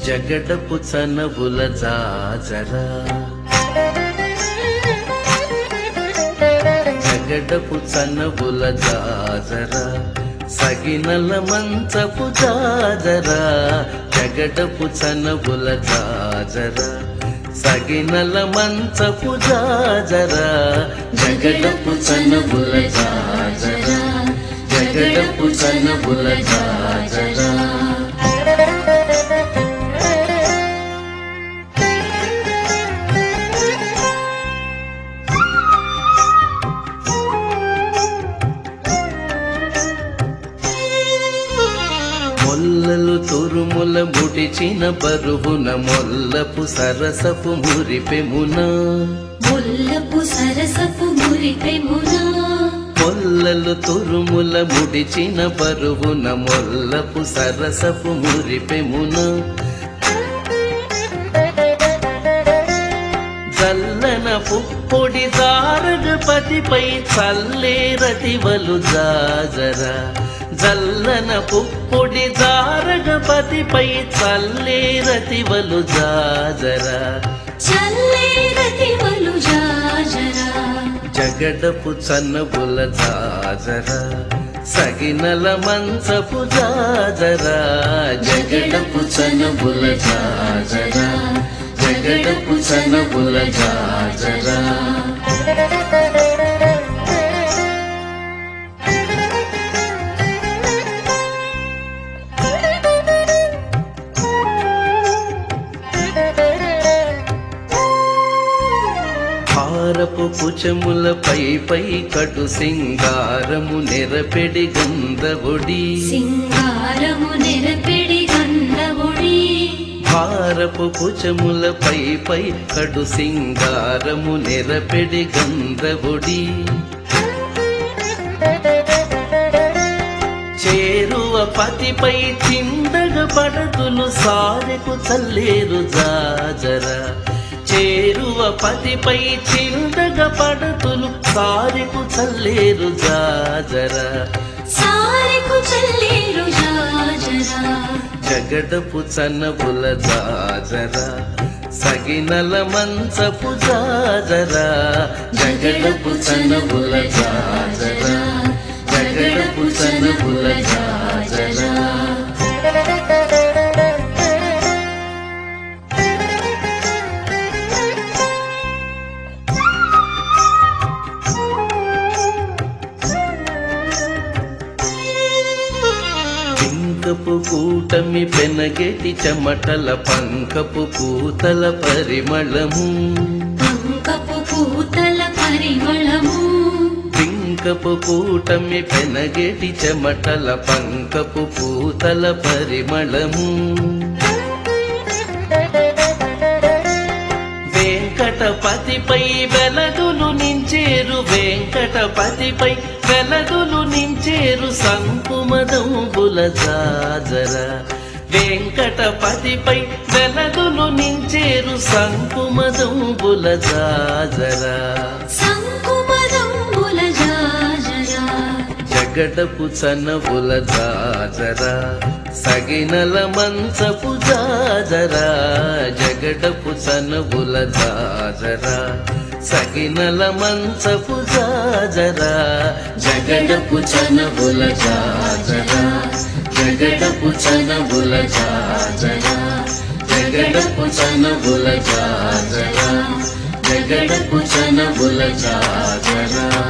జగడపు చనవుల జాజరా జగడపు చనవుల జాజరా సగినల మంచపు జాజరా జగడపు చనవుల జాజరా సగినల మంచపు జాజరా జగడపు చనవుల జాజరా జగడపు చనవుల జాజరా మొల్లలు తురుముల ముడిచిన పరువున మొల్లపు సరసపు మురిపెమున ముల్లపు సరసపు మురిపెమునా మొల్లలు తురుముల ముడిచిన పరువున మొల్లపు సరసపు మురిపెమున చల్లన పుప్పొడి దారగపతిపై చల్లేరతివలు జాజరా జల్లన పుప్పొడి దారగపతిపై చల్లేరతివలు జాజరా చల్లేరతివలు జాజరా జగడపు చన్నబుల జాజరా సగినల మంచపు జాజరా జగడపు చన్నబుల జాజరా జగడపు చన్నబుల జాజరా హారపు కుచముల పై పై కటు సింగారము నెరపెడి గంధవుడి సింగారము నెరపెడి గంధవుడి హారపు కుచముల పై పై కడు సింగారము నెరపెడి గంధవుడి చేరువ పతిపై చిందగ పడతులు సారెకు చల్లేరు జాజరా చేరువ పతిపై చిందగ పడతులు సారెకు చల్లేరు జాజరా సారెకు చల్లేరు జాజరా జగడపు చన్నబుల జాజరా సగినల మంచపు జాజరా జగడపు చన్నబుల జాజరా జగడపు చన్నబుల జాజరా పింకపు కూటమి పెనగెటి చెమటల పంకపు పూతల పరిమళము పంకపు పూతల పరిమళము పింకపు కూటమి పెనగెటి చెమటల పంకపు పూతల పరిమళము వెంకటపతిపై వెలదులు నించేరు వెంకటపతిపై వెలదులు నించేరు సంకుమదంబుల జాజరా వెంకటపతిపై వెలదులు నించేరు సంకుమదంబుల జాజరా సంకుమదంబుల జాజరా జగడపు చనబుల జాజరా సగినల మంచపు జాజరా జగడపు చనబుల జాజరా సగినల మంచపు జాజరా జగడపు చనబుల జాజరా జగడపు చనబుల జాజరా జగడపు చనబుల జాజరా జగడపు చనబుల జాజరా